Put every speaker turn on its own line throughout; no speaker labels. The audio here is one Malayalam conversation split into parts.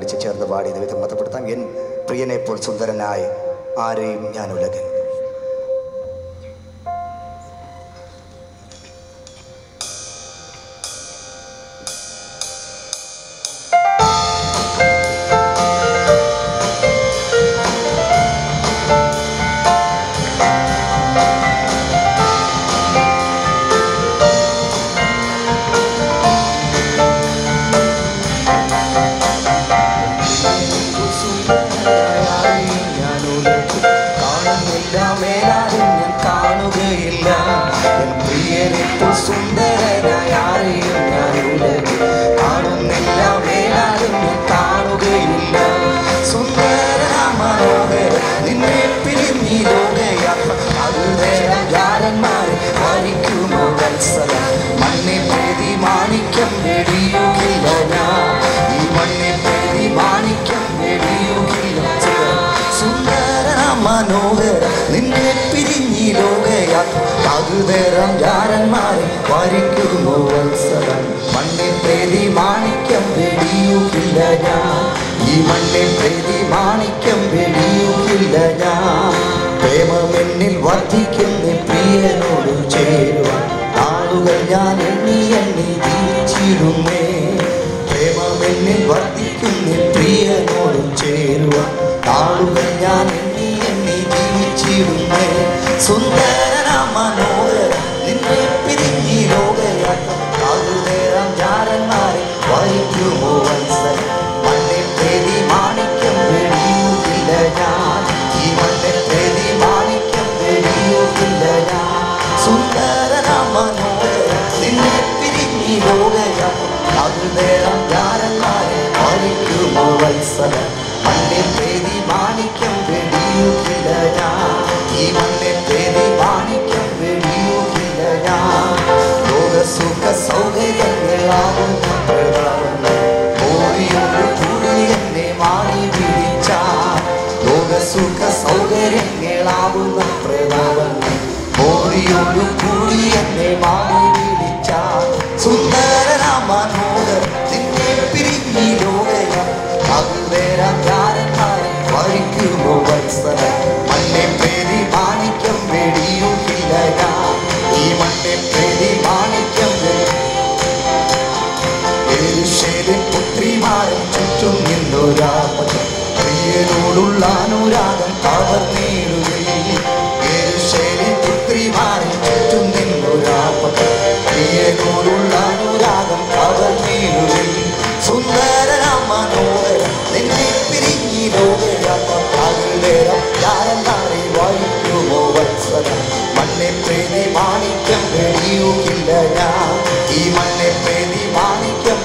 ഒരുമിച്ച് ചേർന്ന് പാടി ദൈവത്തെ മതപ്പെടുത്താം എൻ പ്രിയനെ പോൽ സുന്ദരനായി ആരെയും ഞാൻ ഉലകൻ
കാണുന്നില്ല മേലാരും ഞാൻ കാണുകയില്ല എൻ പ്രിയനിപ്പോൾ സുന്ദരനായ ആരെയും ഞാൻ ഉലകിൽ കാണുന്നില്ല മേലാരും ഞാൻ കാണുകയില്ല സുന്ദര മനോഹര നിന്നെ പിരിഞ്ഞി ലോകയാത്ര അത് നേരം ജാരന്മാരെ മരിക്കുമോ വത്സല മണ്ണെ പ്രതി മാണിക്യം വെടിയുകില്ല ഞാൻ ഈ മണ്ണെ പ്രതി മാണിക്യം വെടിയുകില്ല സുന്ദര മനോഹര നിന്നെ പിരിഞ്ഞി ലോകയാത്ര പകുതേരം ജാരന്മാരെ വരിക്കുമോ വത്സല മണ്ണെ പ്രതി മാണിക്യം വെടിയുകില്ല ഞാൻ ഈ മണ്ണെ പ്രതി മാണിക്യം വെടിയുകില്ല ഞാൻ പ്രേമമെന്നിൽ വർദ്ധിക്കുന്ന പ്രിയനോട് ചേരുവാൻ നാളുകൾ ഞാൻ എണ്ണി എണ്ണി ജീവിച്ചിരുന്നേ പ്രേമമെന്നിൽ വർദ്ധിക്കുന്ന പ്രിയനോട് ചേരുവാൻ നാളുകൾ ഞാൻ എണ്ണി എണ്ണി ജീവിച്ചിരുന്നേ സുന്ദര മനോഹര നിന്നെ പിരിഞ്ഞി ലോകയാത്ര ആകുനേരം ജാരന്മാരെ വഹിക്കുമോ വത്സല മണ്ണെ പ്രതി മാണിക്യം വെടിയുകില്ല ഞാൻ ഈ മണ്ണെ പ്രതി മാണിക്യം വെടിയുകില്ല ഞാൻ സുന്ദര മനോഹര നിന്നെ പിരിഞ്ഞി ലോകയാത്ര ആകുനേരം ജാരന്മാരെ വഹിക്കുമോ വത്സല മണ്ണെ പ്രതി മാണിക്യം വെടിയുകില്ല ഞാൻ ഈ മണ്ണെ പ്രതി മാണിക്യം വെടിയുകില്ല ഞാൻ ലോകസുഖ സൗകര്യങ്ങളാവുന്ന പ്രതാപങ്ങൾ ഓടിയൊരു കൂടി എന്നെ മാറി പിടിച്ച ലോകസുഖ സൗകര്യങ്ങളാവുന്ന പ്രതാപങ്ങൾ ഓടിയൊരു കൂടി എന്നെ മാറി പിടിച്ച സുന്ദര മനോഹർ നിന്നെ പിരിഞ്ഞി ലോകയ അകുവേരം ജാരന്മാരെ വഹിക്കുമോ വത്സല മണ്ണെ പ്രതി മാണിക്യം വെടിയുകില്ല ഞാൻ ഈ മണ്ണെ പ്രതി മാണിക്യം എരുശേലിൻ പുത്രിമാരും ചുറ്റും നിന്നൊരാപകം പ്രിയനോടുള്ള അനുരാഗം കവർന്നേടുകയും എരുശേലിൻ പുത്രിമാരും ചുറ്റും നിന്നൊരാപകം പ്രിയനോടുള്ള അനുരാഗം കവർന്നേടുകയും സുന്ദര മനോഹര നിന്നെ പിരിഞ്ഞി ലോകയാത്ര പകലേരം ഞാനെന്നാരെ വഹിക്കുമോ വത്സല മണ്ണെ പ്രേതി മാണിക്യം വെടിയുകില്ല ഞാൻ ഈ മണ്ണെ പ്രേതി മാണിക്യം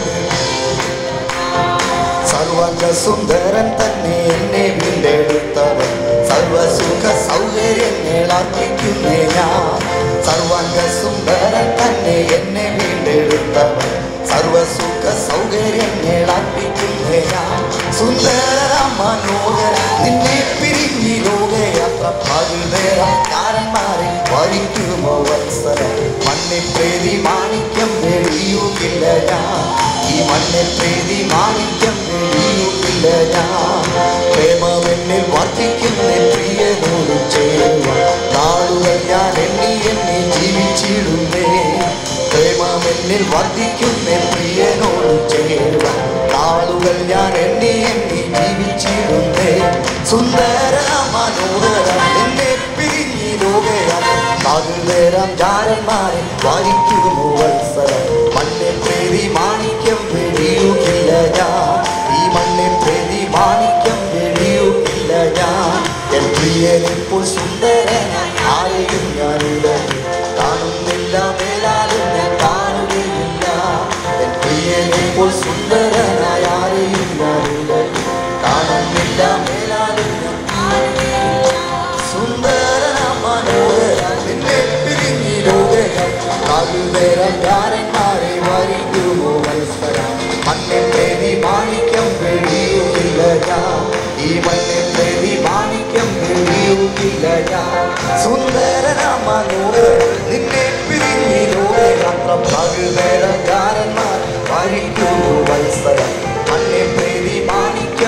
സർവക സുന്ദരൻ തന്നെ എന്നെ വീണ്ടെടുത്തവൻ സർവസുഖ സൗകര്യങ്ങൾ അർപ്പിക്കുന്നേ ഞാൻ സർവക സുന്ദരൻ തന്നെ എന്നെ വീണ്ടെടുത്തവൻ സർവസുഖ സൗകര്യങ്ങൾ അർപ്പിക്കുന്നേ ഞാൻ സുന്ദര മനോഹര നിന്നെ പിരിഞ്ഞി ലോകയാത്ര പകുതേരം കാരന്മാരെ വരിക്കുമോ വത്സര മണ്ണെ പ്രേതി മാണിക്യം വെടിയുകില്ല ഞാൻ ഈ മണ്ണെ പ്രേതി മാണിക്യം വെടിയുകില്ല ഞാൻ പ്രേമമെന്നിൽ വർദ്ധിക്കുന്ന പ്രിയനോട് ചേരുക നാളുകൾ ഞാൻ എണ്ണി എണ്ണി ജീവിച്ചിടുന്നേ പ്രേമമെന്നിൽ വർദ്ധിക്കുന്ന പ്രിയനോട് ചേരുക നാളുകൾ ഞാൻ എണ്ണി എണ്ണി ജീവിച്ചിടുന്നേ സുന്ദര മനോഹര എന്നെ പിരിഞ്ഞി ലോകയാത്ര പകുതേരം ജാരന്മാരെ വരിക്കുമോ വത്സര മണ്ണെ പ്രേതി മാണിക്യം വെടിയുകില്ല ഞാൻ ഈ മണ്ണെ പ്രേതി മാണിക്യം വെടിയുകില്ല ഞാൻ എൻ പ്രിയനിപ്പോൾ സുന്ദരനായി ആരെയും ഞാനില്ല കാണുന്നില്ല മേലാലും ഞാൻ കാണുകയില്ല എൻ പ്രിയനിപ്പോൾ സുന്ദരനായി ആരെയും ഞാനില്ല കാണുന്നില്ല മേലാലും ഞാൻ സുന്ദര മനോഹര നിന്നെ പിരിഞ്ഞി ലോകകൾ കാലുനേരം യാരന്മാരെ വരിക്കുമോ മത്സര മണ്ണെ പ്രേതി മാണിക്യം വെടിയുകില്ല ഞാൻ ഈ മണ്ണെ പ്രേതി മാണിക്യം വെടിയുകില്ല ഞാൻ സുന്ദര മനോഹര നിന്നെ പിരിഞ്ഞി ലോകയാത്ര പകുനേരം യാരന്മാർ വരിക്കുമോ മത്സര മണ്ണെ പ്രേതി മാണിക്യം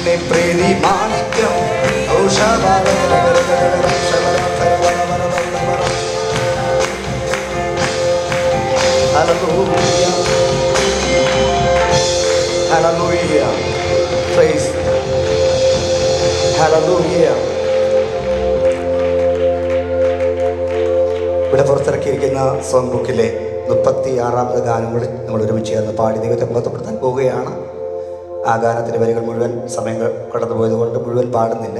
എന്നെ പ്രീതി മാണിക്യം
Hallelujah. Praise. Hallelujah. ഇവിടെ പുറത്തിറക്കിയിരിക്കുന്ന സോങ് ബുക്കിലെ മുപ്പത്തി ആറാമത് ഗാനം കൂടി നമ്മൾ ഒരുമിച്ച് ചേർന്ന് പാടി ദൈവത്തെ മഹത്വപ്പെടുത്താൻ പോവുകയാണ് ആ ഗാനത്തിൻ്റെ വരികൾ മുഴുവൻ സമയം കടന്നു പോയതുകൊണ്ട് മുഴുവൻ പാടുന്നില്ല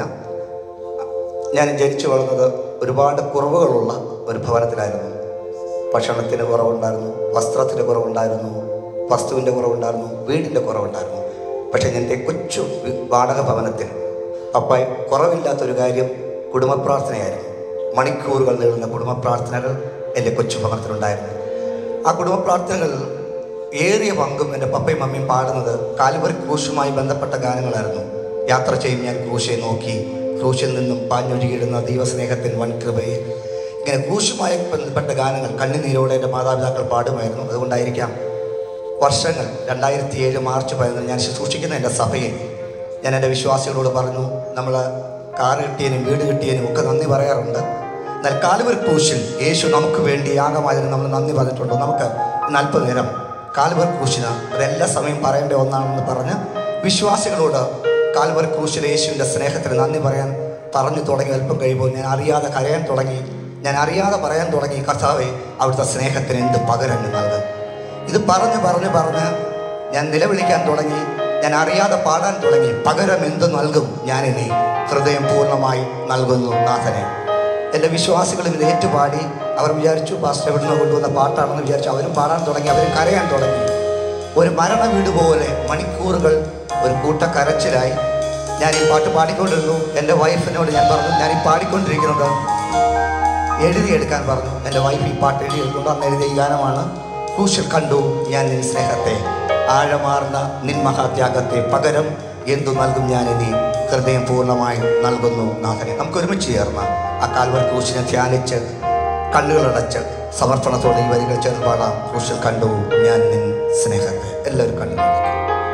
ഞാൻ ജനിച്ചു വളർന്നത് ഒരുപാട് കുറവുകളുള്ള ഒരു ഭവനത്തിലായിരുന്നു ഭക്ഷണത്തിന് കുറവുണ്ടായിരുന്നു വസ്ത്രത്തിന് കുറവുണ്ടായിരുന്നു വസ്തുവിൻ്റെ കുറവുണ്ടായിരുന്നു വീടിൻ്റെ കുറവുണ്ടായിരുന്നു പക്ഷേ എൻ്റെ കൊച്ചു വി- വാടക ഭവനത്തിൽ പപ്പായ കുറവില്ലാത്തൊരു കാര്യം കുടുംബ പ്രാർത്ഥനയായിരുന്നു മണിക്കൂറുകൾ നീളുന്ന കുടുംബ പ്രാർത്ഥനകൾ എൻ്റെ കൊച്ചു ഭവനത്തിലുണ്ടായിരുന്നു ആ കുടുംബ പ്രാർത്ഥനകൾ ഏറിയ പങ്കും എൻ്റെ പപ്പയും മമ്മിയും പാടുന്നത് കാൽവറി ക്രൂശുമായി ബന്ധപ്പെട്ട ഗാനങ്ങളായിരുന്നു യാത്ര ചെയ്യും ഞാൻ ക്രൂശെ നോക്കി ക്രൂശിൽ നിന്നും പാഞ്ഞൊഴുകിയിടുന്ന ദൈവസ്നേഹത്തിൻ വൻകൃപയെ ഇങ്ങനെ ക്രൂശുമായി ബന്ധപ്പെട്ട ഗാനങ്ങൾ കണ്ണുനീരോടെ എൻ്റെ മാതാപിതാക്കൾ പാടുമായിരുന്നു അതുകൊണ്ടായിരിക്കാം വർഷങ്ങൾ രണ്ടായിരത്തി ഏഴ് മാർച്ച് പതിനൊന്ന് ഞാൻ ശുശ്രൂഷിക്കുന്ന എൻ്റെ സഭയെ ഞാൻ എൻ്റെ വിശ്വാസികളോട് പറഞ്ഞു നമ്മൾ കാർ കിട്ടിയതിനും വീട് കിട്ടിയതിനും ഒക്കെ നന്ദി പറയാറുണ്ട് എന്നാൽ കാലുവർ ക്രൂശിൽ യേശു നമുക്ക് വേണ്ടി യാഗമായതിന് നമ്മൾ നന്ദി പറഞ്ഞിട്ടുണ്ടോ നമുക്ക് ഇന്ന് അല്പനേരം കാൽവർ ക്രൂശിന് അതെല്ലാ സമയം പറയേണ്ട ഒന്നാണെന്ന് പറഞ്ഞ് വിശ്വാസികളോട് കാൽവർ ക്രൂശിലെ യേശുവിൻ്റെ സ്നേഹത്തിന് നന്ദി പറയാൻ പറഞ്ഞു തുടങ്ങി അല്പം കഴിയുമ്പോൾ ഞാൻ അറിയാതെ കരയാൻ തുടങ്ങി ഞാൻ അറിയാതെ പറയാൻ തുടങ്ങി കർത്താവെ അവിടുത്തെ സ്നേഹത്തിന് എന്ത് പകരം നൽകും ഇത് പറഞ്ഞ് പറഞ്ഞ് പറഞ്ഞ് ഞാൻ നിലവിളിക്കാൻ തുടങ്ങി ഞാൻ അറിയാതെ പാടാൻ തുടങ്ങി പകരം എന്ത് നൽകും ഞാനിനി ഹൃദയം പൂർണ്ണമായി നൽകുന്നു നാഥനെ എൻ്റെ വിശ്വാസികളും ഇത് ഏറ്റുപാടി അവർ വിചാരിച്ചു പാസ്റ്റർ എവിടെ നിന്ന് കൊണ്ടുവന്ന പാട്ടാണെന്ന് വിചാരിച്ചു അവരും പാടാൻ തുടങ്ങി അവരും കരയാൻ തുടങ്ങി ഒരു മരണ വീട് പോലെ മണിക്കൂറുകൾ ഒരു കൂട്ട കരച്ചിലായി ഞാൻ ഈ പാട്ട് പാടിക്കൊണ്ടിരുന്നു എൻ്റെ വൈഫിനോട് ഞാൻ പറഞ്ഞു ഞാൻ ഈ പാടിക്കൊണ്ടിരിക്കുന്നത് എഴുതിയെടുക്കാൻ പറഞ്ഞു എൻ്റെ വൈഫ് ഈ പാട്ട് എഴുതിയെടുക്കുന്നു അന്ന് എഴുതിയ ഈ ഗാനമാണ് ക്രൂശിൽ കണ്ടു ഞാൻ നിൻ സ്നേഹത്തെ ആഴമാർന്ന നിൻ മഹാത്യാഗത്തെ പകരം എന്തു നൽകും ഞാൻ ഇനി ഹൃദയം പൂർണ്ണമായി നൽകുന്നു നാഥനെ നമുക്ക് ഒരുമിച്ച് ചേർന്ന് ആ കാൽവർ ക്രൂശിനെ ധ്യാനിച്ച് കണ്ണുകളടച്ച് സമർപ്പണത്തോടെ ഈ വരികൾ ചേർന്ന് പാടാം ക്രൂശിൽ കണ്ടു ഞാൻ നിൻ സ്നേഹത്തെ എല്ലാവരും കണ്ണുകളടക്കും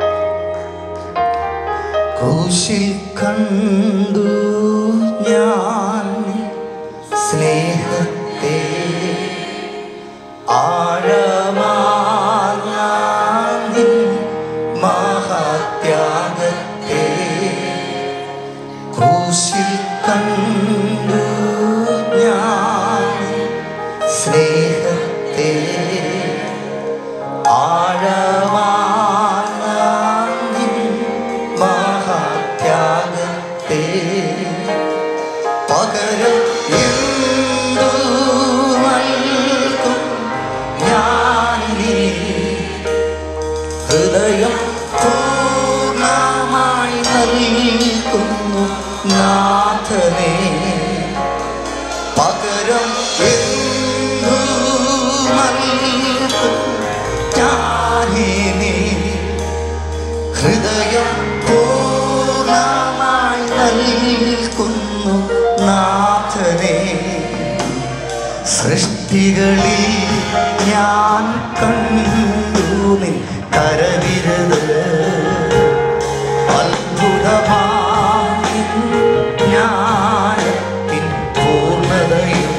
ക്രൂശിൽ കണ്ടു ഞാൻ നിൻ സ്നേഹത്തെ ആഴമാർന്ന നിൻ മഹാത്യാഗത്തെ ക്രൂശിൽ കണ്ടു ഞാൻ നിൻ സ്നേഹത്തെ ആഴമാർന്ന നിൻ മഹാത്യാഗത്തെ പകരം എന്തു നൽകും ഞാനിനി ഹൃദയം പൂർണ്ണമായി നൽകുന്നു നാഥനെ പകരം എന്തു നൽകും ഞാനിനി ഹൃദയം പൂർണ്ണമായി നൽകുന്നു നാഥനെ സൃഷ്ടികളിൽ ഞാൻ കണ്ടു നിൻ കരവിരുത് അത്ഭുതമായി ജ്ഞാനത്തിൻ പൂർണ്ണതയും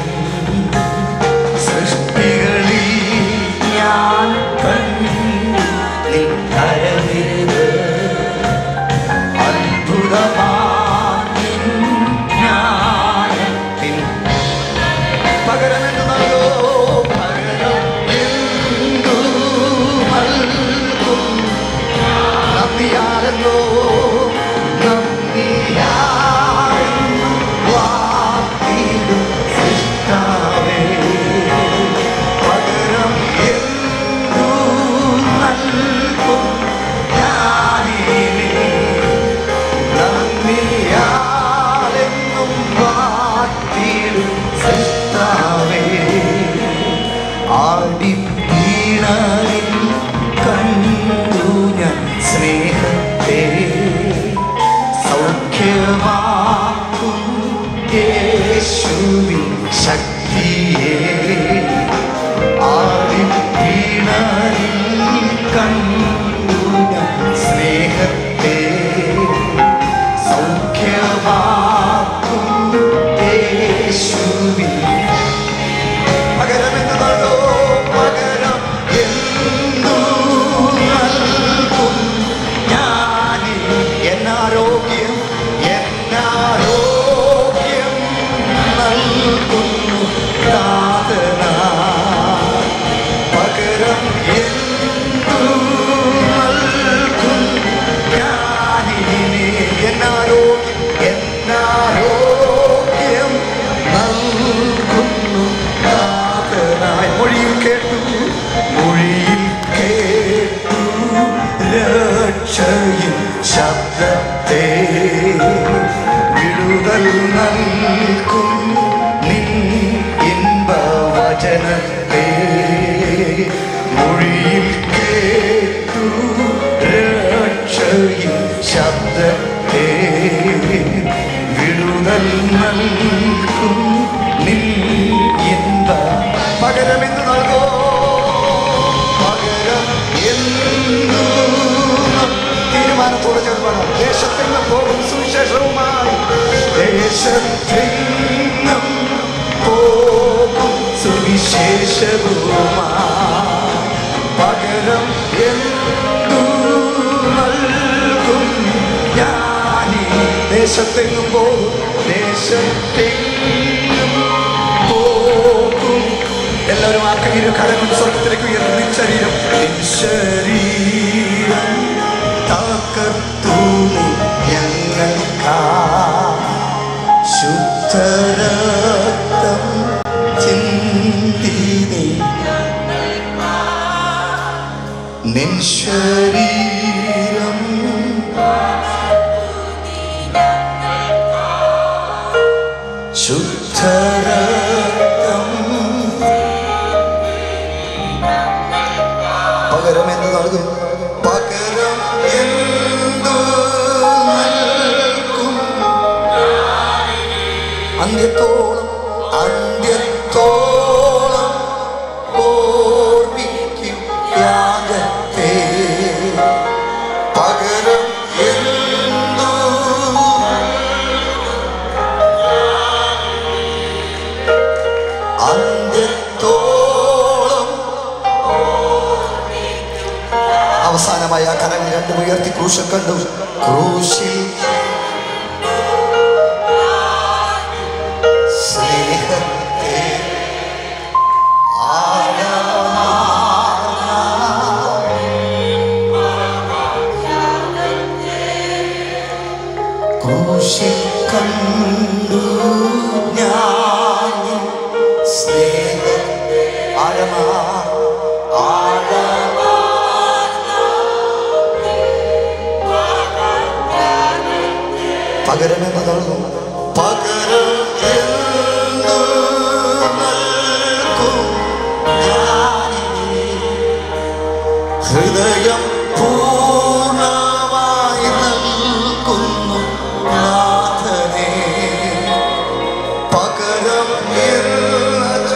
സൃഷ്ടികളിൽ ഞാൻ കണ്ടു നിൻ കരവിരുത് അത്ഭുതമായി ജ്ഞാനത്തിൻ പകരമെന്തു നൽകോ പകരം എന്തു കൂടെ ചേർന്ന് ദേശത്തിൽ നിന്ന് പോകും സുവിശേഷവുമായി
ദേശത്തെങ്ങും പോകും സുവിശേഷവുമായി പകരം എന്തു നൽകും ഞാനീ ദേശത്തെങ്ങും പോകും ദേശത്തെങ്ങും പോകും
എല്ലാവരും ആ കയ്യിലും കരങ്ങൾ സ്വർഗത്തിലേക്ക് ഉയർന്നു നിൻ ശരീരം
നിൻ ശരീരം തകർത്തു നീ ഞങ്ങൾക്കാ ശുദ്ധരക്തം ചിന്തി നീ നിൻ ശരീരം ശുദ്ധരക്തം
പകരം എന്ന് നൽകും
പകരം എന്തു നൽകും
അന്ത്യത്തോളം
അന്ത്യത്തോളം ഓർമ്മിക്കും യാഗത്തെ പകരം എന്തു അന്ത്യത്തോളം
അവസാനമായി ആ കരങ്ങൾ രണ്ടും ഉയർത്തി ക്രൂശിൽ കണ്ടു
ക്രൂശിൽ സ്നേഹത്തെ ക്രൂശിൽ കണ്ടു ഞാൻ സ്നേഹ ആഴമാ ആഴമാ
പകരം എന്ന് നൽകും
പകരം എന്തു നൽകും ഞാനിനി? ഹൃദയം പൂർണ്ണമായി നൽകുന്നു നാഥനെ പകരം എന്ത്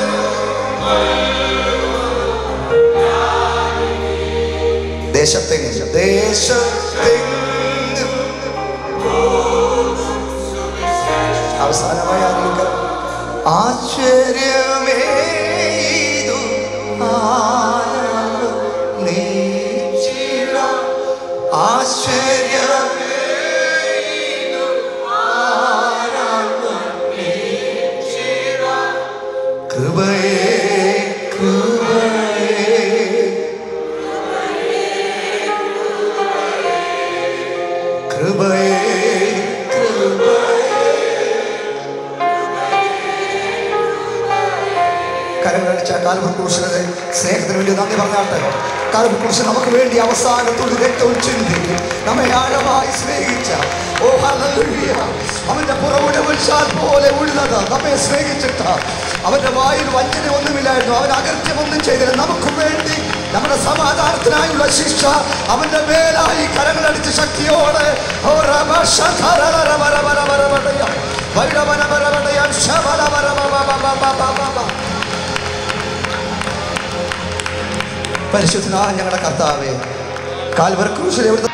ദേശത്തെങ്ങും
ദേശത്തെങ്ങും
അവസാനമായി ആരെങ്കിലും
ആശ്ചര്യമേ ഇതു ആനന്ദം നീച്ചിട ആശ്ചര്യമേ ഇതു ആനന്ദം നീച്ചിട കൃപയേ കൃപയേ കൃപയേ കൃപയേ
കരങ്ങളടിച്ച കാൽവർ ക്രൂശിലെ സ്നേഹത്തിന് വേണ്ടി നന്ദി പറഞ്ഞാട്ടെ കാൽവർ ക്രൂശ് നമുക്ക് വേണ്ടി അവസാനത്തോട് രക്തവും ചിന്തി നമ്മെ ആഴമായി സ്നേഹിച്ച ഓ ഹല്ലേലൂയ അവന്റെ പുറവുടെ വിളിച്ചാൽ പോലെ ഉഴുന്നത് നമ്മെ സ്നേഹിച്ചിട്ട് അവന്റെ വായിൽ വഞ്ചന ഒന്നുമില്ലായിരുന്നു അവൻ അകർത്യമൊന്നും ചെയ്തില്ല നമുക്ക് വേണ്ടി നമ്മുടെ സമാധാനത്തിനായുള്ള ശിക്ഷ അവന്റെ മേലായി കരങ്ങളടിച്ച് ശക്തിയോടെ ഓ രമ ശധരരരമരമരമരമരമരയ. വൈരവരമരമരയ ശബരമരമമമമമമമ. പരിശുദ്ധനായ ഞങ്ങളുടെ കർത്താവേ കാൽവർ ക്രൂശിൽ എവിടെ